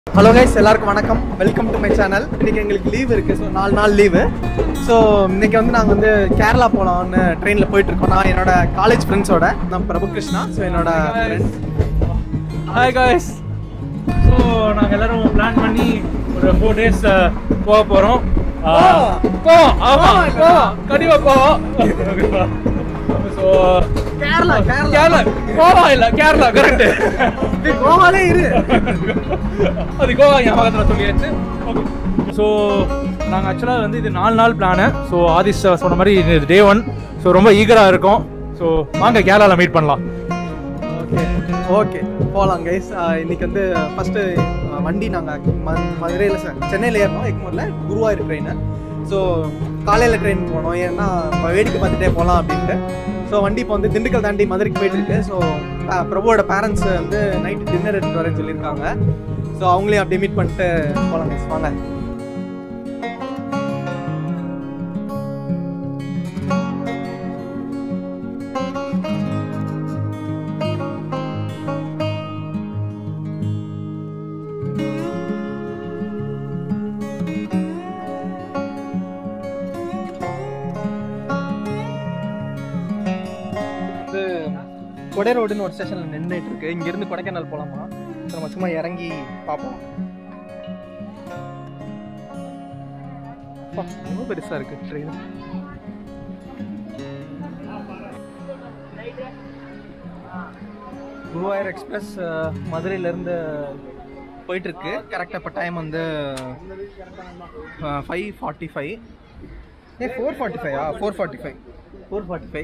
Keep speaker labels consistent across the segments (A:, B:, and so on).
A: Hello guys எல்லாருக்கும் வணக்கம் welcome to my channel இன்னைக்கு எங்களுக்கு லீவ் இருக்கு ஸோ நாலு நாள் லீவு ஸோ இன்னைக்கு வந்து நாங்கள் வந்து கேரளா போகலாம்னு ட்ரெயினில் போயிட்டு இருக்கோம் நான் என்னோட காலேஜ் ஃப்ரெண்ட்ஸோட நான் பிரபு கிருஷ்ணா ஸோ என்னோட ஃப்ரெண்ட்ஸ்
B: ஹாய் காய்ஸ் ஸோ நாங்கள் எல்லாரும் பிளான் பண்ணி ஒரு ஃபோர் டேஸ் போக போகிறோம் போவோம் ஆமாம் போவோம் கண்டிப்பாக போவோம் ஸோ
A: கேரளா கேரளா
B: கேரளா கோவா இல்லை கேரளா கரெக்டு
A: டேய், கோவாலே இரு
B: அது கோவா ஞாபகத்தில் சொல்லியாச்சு ஓகே ஸோ நாங்கள் ஆக்சுவலாக வந்து இது நாலு நாள் பிளானு ஸோ ஆதிஷ் சொன்ன மாதிரி இது டே ஒன் ஸோ ரொம்ப ஈகராக இருக்கும் ஸோ வாங்க கேரளாவில் மீட் பண்ணலாம்
A: ஓகே ஓகே போகலாம் கைஸ் இன்னைக்கு வந்து ஃபஸ்ட்டு வண்டி நாங்கள் ம மதுரையில் சென்னையில் ஏறினோம் எக்மூரில் குருவாயூர் ட்ரெயின் ஸோ காலையில் ட்ரெயின் போனோம் ஏன்னா நம்ம வேடிக்கை பார்த்துட்டே போகலாம் அப்படின்ட்டு ஸோ வண்டி இப்போ வந்து திண்டுக்கல் தாண்டி மதுரைக்கு போயிட்டு இருக்கு ஸோ பிரபுவோட பேரண்ட்ஸ் வந்து நைட்டு டின்னர் எடுத்துட்டு வரேன்னு சொல்லியிருக்காங்க ஸோ அவங்களையும் அப்படியே மீட் பண்ணிட்டு போகலாம் கைஸ் வாங்க வந்து கொடை ரோடுன்னு ஒரு ஸ்டேஷனில் நின்றுட்டு இருக்கு இங்கேருந்து கொடைக்கானல் போகலாமா ஸோ நம்ம சும்மா இறங்கி பார்ப்போம் அப்பா, ரொம்ப பெருசா இருக்கு ட்ரெயின் குருவாயூர் எக்ஸ்பிரஸ் மதுரையிலேருந்து போயிட்டு இருக்கு கரெக்டாக இப்போ டைம் வந்து ஃபைவ் ஃபார்ட்டி ஃபைவ் ஏ ஃபோர் ஃபார்ட்டி ஃபைவா four forty five four forty five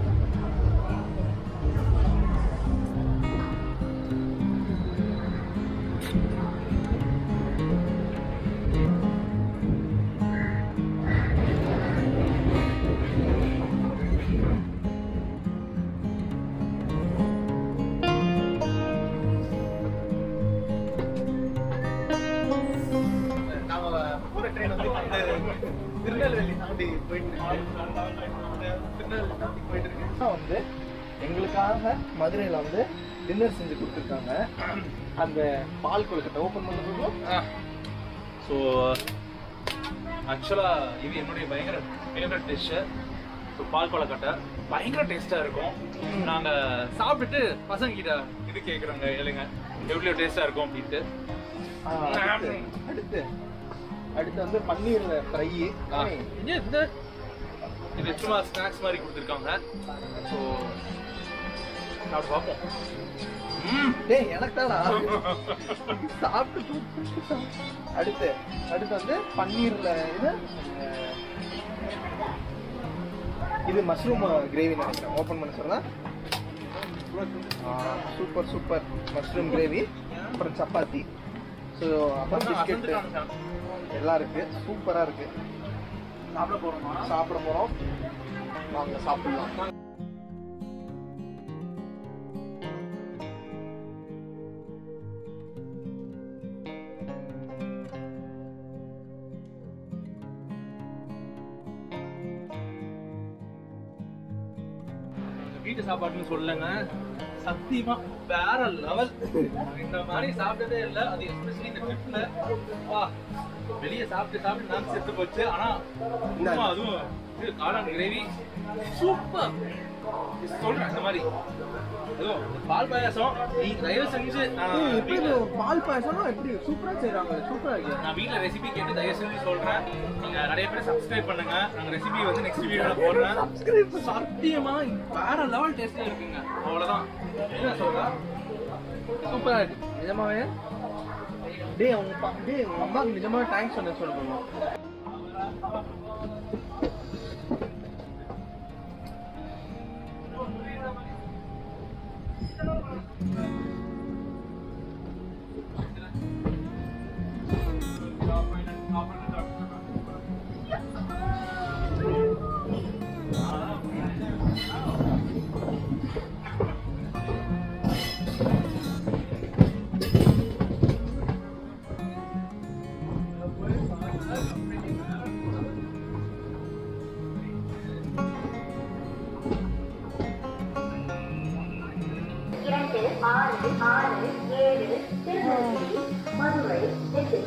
A: நாம போற ட்ரெயின் வந்து வந்து திருநெல்வேலி தாண்டி போயிட்டு இருக்கு திருநெல்வேலி தாண்டி போயிட்டு இருக்கு வந்து எங்களுக்காக மதுரையில் வந்து டின்னர் செஞ்சு கொடுத்துருக்காங்க அந்த பால் கொழுக்கட்டை ஓப்பன் பண்ணுறதுக்கும்
B: ஸோ ஆக்சுவலாக இது என்னுடைய பயங்கர ஃபேவரட் டிஷ்ஷு ஸோ பால் கொலக்கட்டை பயங்கர டேஸ்ட்டாக இருக்கும் நாங்கள் சாப்பிட்டுட்டு பசங்க கிட்ட இது கேட்குறோங்க ஏழுங்க எவ்வளோ டேஸ்ட்டாக இருக்கும் அப்படின்ட்டு
A: அடுத்து அடுத்து அடுத்து வந்து பன்னீர்ல ஃப்ரை
B: ஆ, இங்க இந்த இது சும்மா ஸ்நாக்ஸ் மாதிரி கொடுத்துருக்காங்க ஸோ சாப்பிட்டு பார்ப்போம் ம்
A: டேய் எனக்கு தாடா சாப்பிட்டு அடுத்து அடுத்து வந்து பன்னீர்ல இது அஹ், இது மஷ்ரூம் கிரேவி நினைக்கிறேன் ஓப்பன் பண்ண சொன்னா சூப்பர் சூப்பர் மஷ்ரூம் கிரேவி அப்புறம் சப்பாத்தி ஸோ அப்புறம் பிஸ்கெட் எல்லாம் இருக்கு சூப்பரா இருக்கு
B: சாப்பிட போகிறோமா
A: சாப்பிட போறோம் வாங்க சாப்பிடலாம்
B: வீட்டு சாப்பாடுன்னு சொல்லுங்க சத்தியமா வேற லெவல் இந்த மாதிரி சாப்பிட்டதே இல்ல அது எஸ்பெஷலி இந்த ட்ரிப்ல வா வெளிய சாப்பிட்டு சாப்பிட்டு நான் செத்து போச்சு ஆனா உண்மை அதுவும் இது காளான் கிரேவி சூப்பர் சொல்றேன் இந்த மாதிரி அதுவும் இந்த பால் பாயாசம் நீ தயவு செஞ்சு நான்
A: எப்படி
B: வீட்ல-
A: பால் பாயசம் எப்படி சூப்பரா செய்றாங்க சூப்பரா இருக்கு
B: நான் வீட்ல ரெசிபி கேட்டு தயவு செஞ்சு சொல்றேன் நீங்க நிறைய பேர் சப்ஸ்கிரைப் பண்ணுங்க நாங்க ரெசிபி வந்து நெக்ஸ்ட் வீடியோல போடுறேன் சத்தியமா வேற லெவல் டேஸ்ட்ல இருக்குங்க அவ்வளவுதான் என்ன சொல்ற
A: சூப்பரா இருக்கு நிஜமாவே டேய் அவங்க பா- டேய் உங்க அம்மாக்கு நிஜமாவே தேங்க்ஸ் சொன்ன சொல்லணும்
C: இரண்டு ஆறு ஆறு ஏழு திருநெல்வேலி மதுரை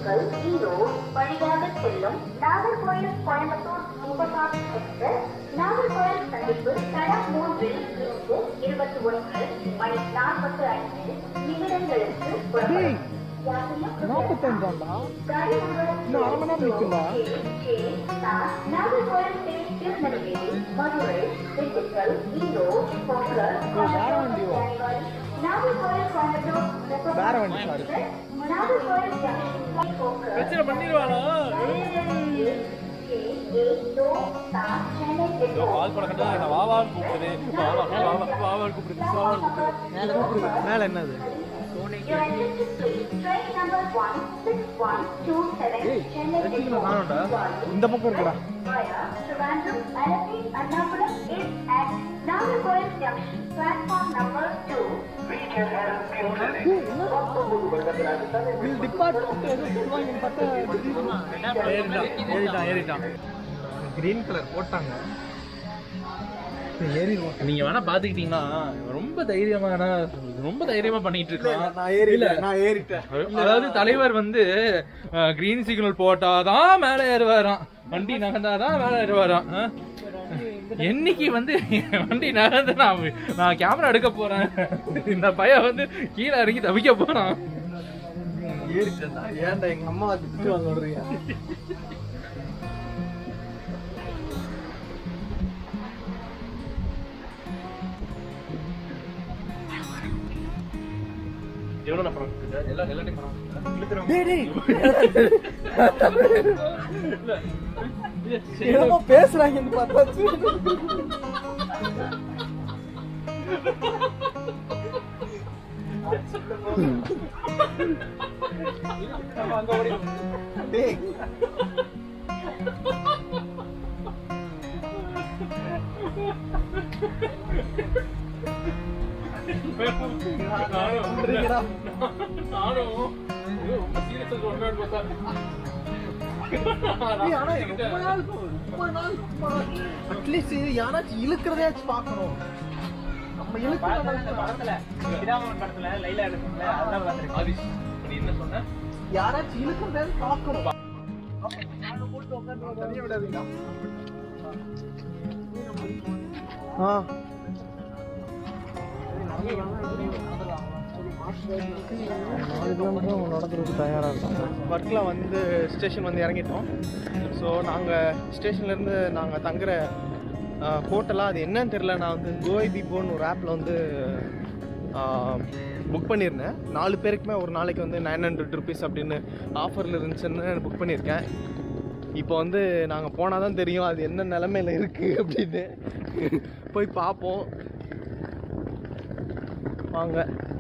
C: திண்டுக்கல் ஈரோடு வழியாக செல்லும் நாகர்கோயில் கோயம்புத்தூர் சூப்பர்ஃபாஸ்ட் எக்ஸ்பிரஸ் நாகர்கோயில் சந்திப்பு தடம் மூன்றில் இருந்து இருபத்தி ஒன்று மணி நாற்பத்தி ஐந்து நிமிடங்களுக்கு புறப்படும்.
A: நாற்பத்தஞ்சாண்டா
C: காரி நம்பர்
A: இன்னும் அரை மணி நேரம் நிற்கும்டா
C: நாகர்கோயில் திருநெல்வேலி மதுரை திண்டுக்கல் ஈரோடு பொங்கல்
A: வேற வண்டியோ?
C: நாகர்கோயில் கோயம்புத்தூர்
A: வேற வண்டி சாரி
C: நாகர்கோயில் ஜங்ஷன் பொங்கல்
B: பிரச்சனை பண்ணிடுவானா பால் பழக்கம் என்ன வாவான்னு கூப்பிடுது வாவா வாவா வாவான்னு கூப்பிடுது வாவான்னு கூப்பிடுது
A: மேலே என்னது காணோம்டா இந்த பக்கம் இருக்குடா ஏறிட்டான் ஏறிட்டான் கிரீன் கலர் போட்டாங்க ஏறிடுவோம்
B: நீங்க வேணா பாத்துக்கிட்டீங்கன்னா ரொம்ப தைரியமான ரொம்ப தைரியமா பண்ணிட்டு இருக்கான்
A: நான் ஏறிட்டேன் நான் ஏறிட்டேன்
B: அதாவது தலைவர் வந்து கிரீன் சிக்னல் போட்டாதான் மேல ஏறுவாராம் வண்டி நகர்ந்தாதான் மேல ஏறுவாராம் அஹ். என்னைக்கு வந்து வண்டி நகர்ந்து நான் நான் கேமரா எடுக்க போறேன் இந்த பையன் வந்து கீழே இறங்கி தவிக்க போறான்
A: ஏறிட்டேன்டா ஏன்டா எங்க அம்மா வந்து திட்டு வாங்க விடுறீங்க
B: எவ்வளவு பணம் எல்லாம் எல்லாத்தையும் பணம்
A: டேய் டேய் என்னமோ பேசுறாங்கன்னு பார்த்தாச்சு டேய் பண்றீங்கடா.
B: நானும் ரொம்ப சீரியஸா சொல்றேன்னு பார்த்தா
A: ஏய், ஆனா ரொம்ப நாள் ரொம்ப நாள் அட்லீஸ்ட் யாராச்சும் இழுக்கிறதையாச்சும் பார்க்கணும் நம்ம இழுக்கிறத
B: ஆதிஷ், நீ என்ன சொன்ன
A: யாராச்சும் இழுக்கிறதையாச்சும் பார்க்கணும் தனியா விடாதீங்க ஆ நாலு கிலோமீட்டர் நடக்கிறதுக்கு தயாராக இருக்கோம் ஒர்க்கில் வந்து ஸ்டேஷன் வந்து இறங்கிட்டோம் ஸோ நாங்கள் ஸ்டேஷன்லேருந்து நாங்கள் தங்குற ஹோட்டலாக அது என்னன்னு தெரில நான் வந்து கோவை பீப்போன்னு ஒரு ஆப்பில் வந்து புக் பண்ணியிருந்தேன் நாலு பேருக்குமே ஒரு நாளைக்கு வந்து நைன் ஹண்ட்ரட் ருபீஸ் அப்படின்னு ஆஃபரில் இருந்துச்சுன்னு புக் பண்ணியிருக்கேன் இப்போ வந்து நாங்கள் போனால் தான் தெரியும் அது என்ன நிலமையில இருக்குது அப்படின்னு போய் பார்ப்போம் வாங்க